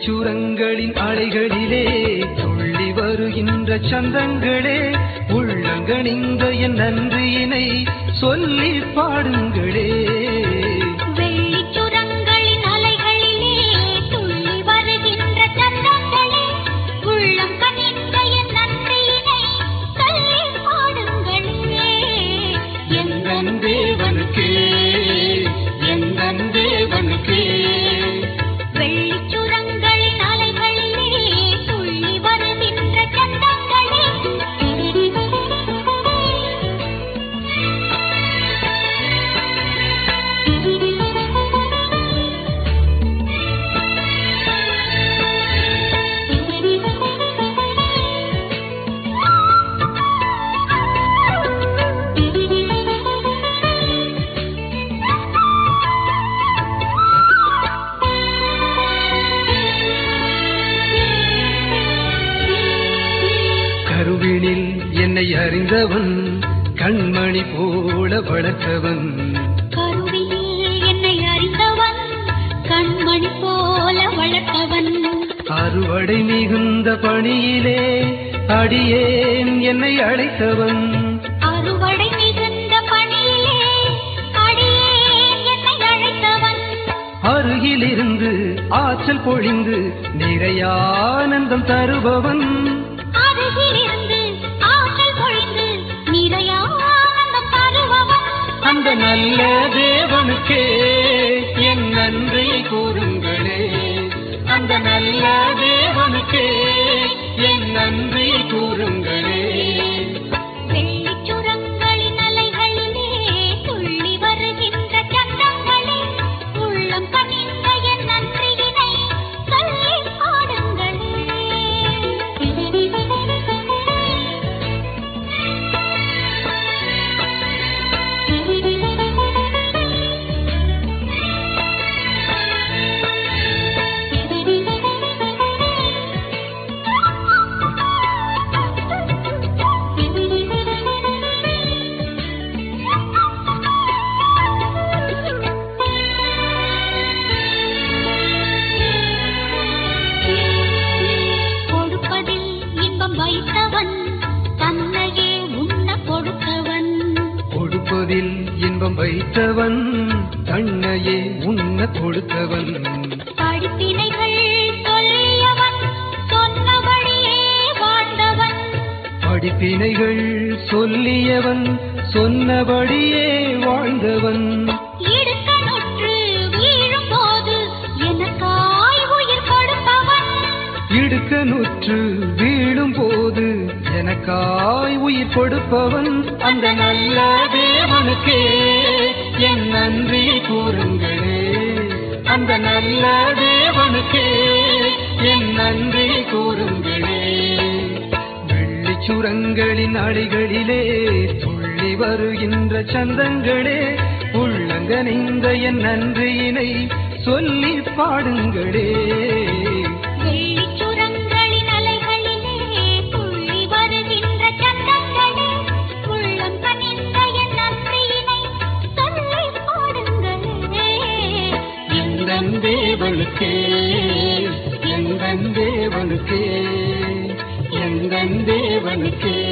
வெள்ளிச்சுரங்களின் அலைகளிலே துள்ளி வருகின்ற சந்தங்களே உள்ளங்கணிந்த என் நன்றியினை சொல்லி பாடுங்களே வெள்ளிச் சுரங்களின் அலைகளிலே துள்ளி வருகின்ற சந்தங்களே, உள்ளம் கனிந்த என் நன்றியினை சொல்லிப் பாடுங்களே. எந்தன் தேவனுக்கே எந்தன் தேவனுக்கே வெள்ளிச் சுரங்களின் அலைகளிலே துள்ளி வருகின்ற சந்தங்களே. கருவினில் என்னை அறிந்தவன் கண்மணி போல வளர்த்தவன் கருவிலே என்னை அறிந்தவன் கண்மணி போல வளர்த்தவன் அறுவடை மிகுந்த பணியிலே அடியேன் என்னை அழைத்தவன் அறுவடை மிகுந்த பணியிலே அடியேன் என்னை அழைத்தவன் அருகிலிருந்து ஆற்றல் பொழிந்து நிறைய ஆனந்தம் தருபவன் அருகிலிருந்து ஆற்றல் பொழிந்து நிறைய ஆனந்தம் தருபவன் அந்த நல்ல தேவனுக்கே என் நன்றியை கூறுங்களே அந்த நல்ல தேவனுக்கே என் நன்றியை கூறுங்களே வெள்ளிச் சுரங்களின் அலைகளிலே துள்ளி வருகின்ற சந்தங்களே உள்ளம் கனிந்த என் நன்றியினை சொல்லிப் கொடுப்பதில் இன்பம் வைத்தவன் தன்னையே உண்ண கொடுத்தவன் கொடுப்பதில் இன்பம் வைத்தவன் தன்னையே உண்ண கொடுத்தவன் படிப்பினைகள் சொல்லியவன் சொன்னபடியே வாழ்ந்தவன் படிப்பினைகள் சொல்லியவன் சொன்னபடியே வாழ்ந்தவன் இடுக்கணுற்று வீழும்போது எனக்காய் உயிர் கொடுப்பவன் இடுக்கனுற்று வீழும் போது எனக்காய் உயிர் கொடுப்பவன் அந்த நல்ல தேவனுக்கே என் நன்றி கூறுங்களே அந்த நல்ல தேவனுக்கே என் நன்றி கூறுங்களே வெள்ளிச்சுரங்களின் அடிகளிலே துள்ளி வருகின்ற சந்தங்களே உள்ளங்கனிந்த என் நன்றியினை சொல்லி பாடுங்களே வெள்ளிச் சுரங்களின் அலைகளிலே துள்ளி வருகின்ற சந்தங்களே உள்ளம் கனிந்த என் நன்றியினை சொல்லிப் பாடுங்களே எந்தன் தேவனுக்கே எந்தன் தேவனுக்கே எந்தன் தேவனுக்கே